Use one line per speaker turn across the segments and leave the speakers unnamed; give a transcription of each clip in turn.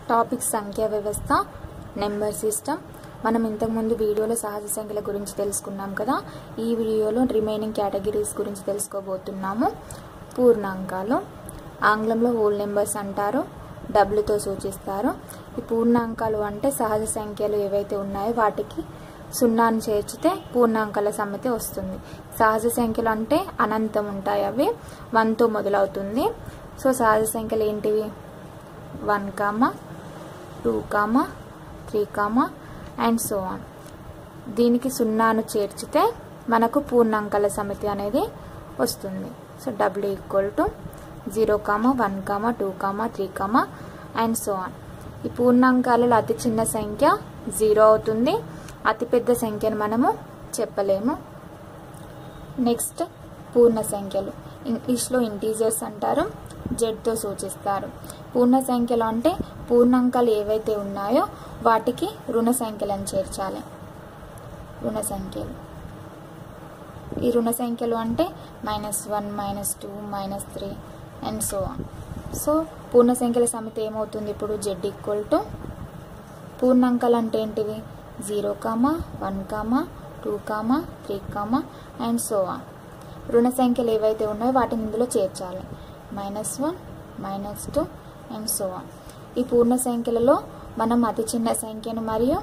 topic సంఖ్యా వ్యవస్థ number system మనం ఇంతకుముందు వీడియోలో సహజ సంఖ్యల గురించి తెలుసుకున్నాం కదా ఈ వీడియోలో రిమైనింగ్ కేటగిరీస్ గురించి తెలుసుకోబోతున్నాము పూర్ణాంకాలు ఆంగ్లంలో హోల్ నెంబర్స్ అంటారు డబ్లుతో సూచిస్తారు ఈ పూర్ణాంకాలు అంటే సహజ సంఖ్యలు ఏవైతే ఉన్నాయో వాటికి సున్నాను చేర్చితే పూర్ణాంకాల సమితి వస్తుంది సహజ సంఖ్యలు అంటే అనంతం ఉంటాయి అవి వన్తో మొదలవుతుంది సో సహజ సంఖ్యలు ఏంటివి one comma two comma three comma and so on దీనికి సున్నాను చేర్చితే మనకు పూర్ణాంకాల సమితి అనేది వస్తుంది so W equal to zero comma one comma two comma three comma and so on ఈ పూర్ణాంకాలలో అతి చిన్న సంఖ్య జీరో అవుతుంది అతిపెద్ద సంఖ్యను మనము చెప్పలేము నెక్స్ట్ పూర్ణ సంఖ్యలు ఇంగ్లీష్లో ఇంటీజర్స్ అంటారు జెడ్తో సూచిస్తారు పూర్ణ సంఖ్యలు అంటే పూర్ణాంకాలు ఏవైతే ఉన్నాయో వాటికి రుణ సంఖ్యలను చేర్చాలి రుణ సంఖ్యలు ఈ రుణ సంఖ్యలు అంటే minus one minus two minus three and so on so పూర్ణ సంఖ్యల సమితి ఏమవుతుంది ఇప్పుడు జెడ్ ఈక్వల్ టు పూర్ణాంకాలు అంటే ఏంటివి zero comma one comma two comma three comma and so on రుణ సంఖ్యలు ఏవైతే ఉన్నాయో వాటిని ఇందులో చేర్చాలి minus one minus two and so on ఈ పూర్ణ సంఖ్యలలో మనం అతి చిన్న సంఖ్యను మరియు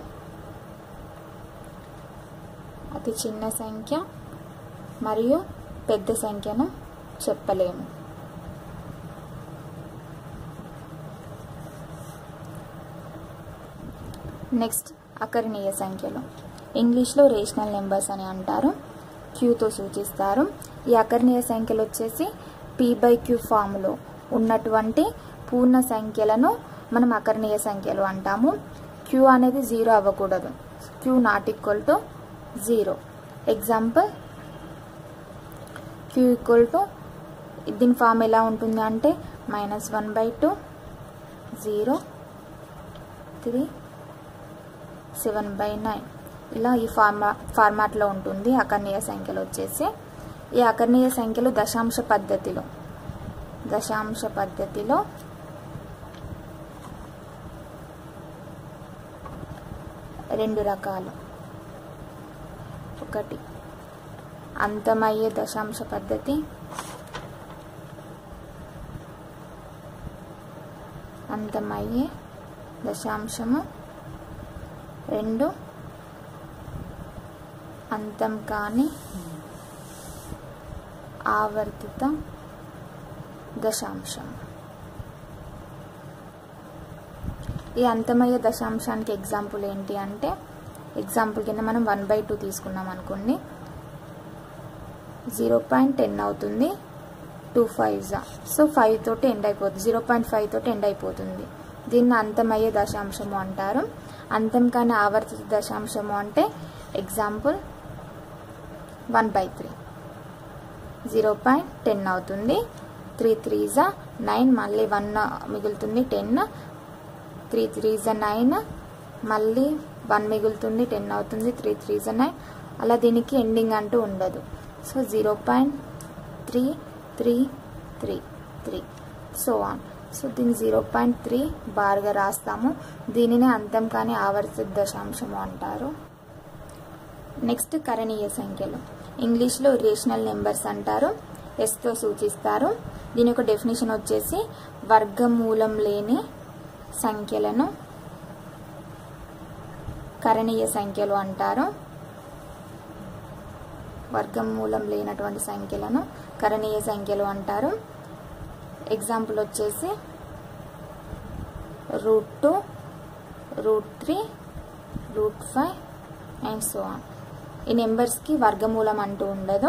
అతి చిన్న సంఖ్య మరియు పెద్ద సంఖ్యను చెప్పలేము నెక్స్ట్ అకరణీయ సంఖ్యలు ఇంగ్లీష్లో రేషనల్ నెంబర్స్ అని అంటారు క్యూతో సూచిస్తారు ఈ అకరణీయ సంఖ్యలు వచ్చేసి పీ బై క్యూ ఫామ్లో ఉన్నటువంటి పూర్ణ సంఖ్యలను మనం అకరణీయ సంఖ్యలు అంటాము క్యూ అనేది జీరో అవ్వకూడదు Q not equal to zero example Q equal to దీని ఫామ్ ఎలా ఉంటుంది అంటే minus one by two zero three seven by nine ఇలా ఈ ఫార్మా ఫార్మాట్లో ఉంటుంది అకర్ణీయ సంఖ్యలు వచ్చేసి ఈ అకర్ణీయ సంఖ్యలు దశాంశ పద్ధతిలో దశాంశ పద్ధతిలో రెండు రకాలు ఒకటి అంతమయ్యే దశాంశ పద్ధతి అంతమయ్యే దశాంశము రెండు అంతం కాని ఆవర్తిత దశాంశం ఈ అంతమయ్యే దశాంశానికి ఎగ్జాంపుల్ ఏంటి అంటే ఎగ్జాంపుల్ కింద మనం వన్ బై టూ తీసుకున్నాం అనుకోండి జీరో పాయింట్ టెన్ అవుతుంది టూ ఫైవ్ జా సో ఫైవ్ తోటి ఎండ్ అయిపోతుంది జీరో పాయింట్ ఫైవ్ తోటి ఎండ్ అయిపోతుంది దీన్ని అంతమయ్యే దశాంశము అంటారు అంతం కాని ఆవర్తిత దశాంశము అంటే example one by three zero point ten అవుతుంది త్రీ త్రీ జా నైన్ మళ్ళీ వన్ మిగులుతుంది టెన్ త్రీ త్రీ జా నైన్ మళ్ళీ వన్ మిగులుతుంది టెన్ అవుతుంది త్రీ త్రీ జా నైన్ అలా దీనికి ఎండింగ్ అంటూ ఉండదు so zero point three three three three so on so దీన్ని జీరో పాయింట్ త్రీ బార్గా రాస్తాము దీనిని అంతం కాని ఆవర్తిత దశాంశము అంటారు నెక్స్ట్ కరణీయ సంఖ్యలు ఇంగ్లీష్లో రేషనల్ నెంబర్స్ అంటారు ఎస్తో సూచిస్తారు దీని యొక్క డెఫినేషన్ వచ్చేసి వర్గమూలం లేని సంఖ్యలను కరణీయ సంఖ్యలు అంటారు వర్గమూలం లేనటువంటి సంఖ్యలను కరణీయ సంఖ్యలు అంటారు ఎగ్జాంపుల్ వచ్చేసి root two root three root five and so on ఈ నెంబర్స్కి వర్గమూలం అంటూ ఉండదు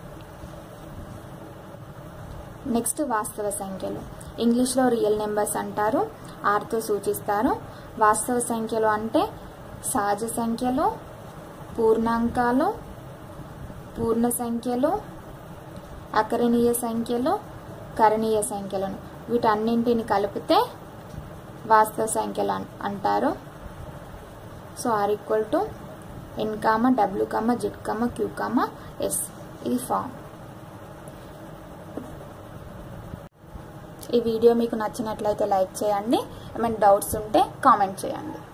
నెక్స్ట్ వాస్తవ సంఖ్యలు ఇంగ్లీష్లో రియల్ నెంబర్స్ అంటారు ఆర్తో సూచిస్తారు వాస్తవ సంఖ్యలు అంటే సహజ సంఖ్యలు పూర్ణాంకాలు పూర్ణ సంఖ్యలు అకరణీయ సంఖ్యలు కరణీయ సంఖ్యలను వీటన్నింటిని కలిపితే వాస్తవ సంఖ్యలు అంటారు so R equal to N comma W comma Z comma Q comma S ఇది ఫామ్ ఈ వీడియో మీకు నచ్చినట్లయితే లైక్ చేయండి ఏమైనా డౌట్స్ ఉంటే కామెంట్ చేయండి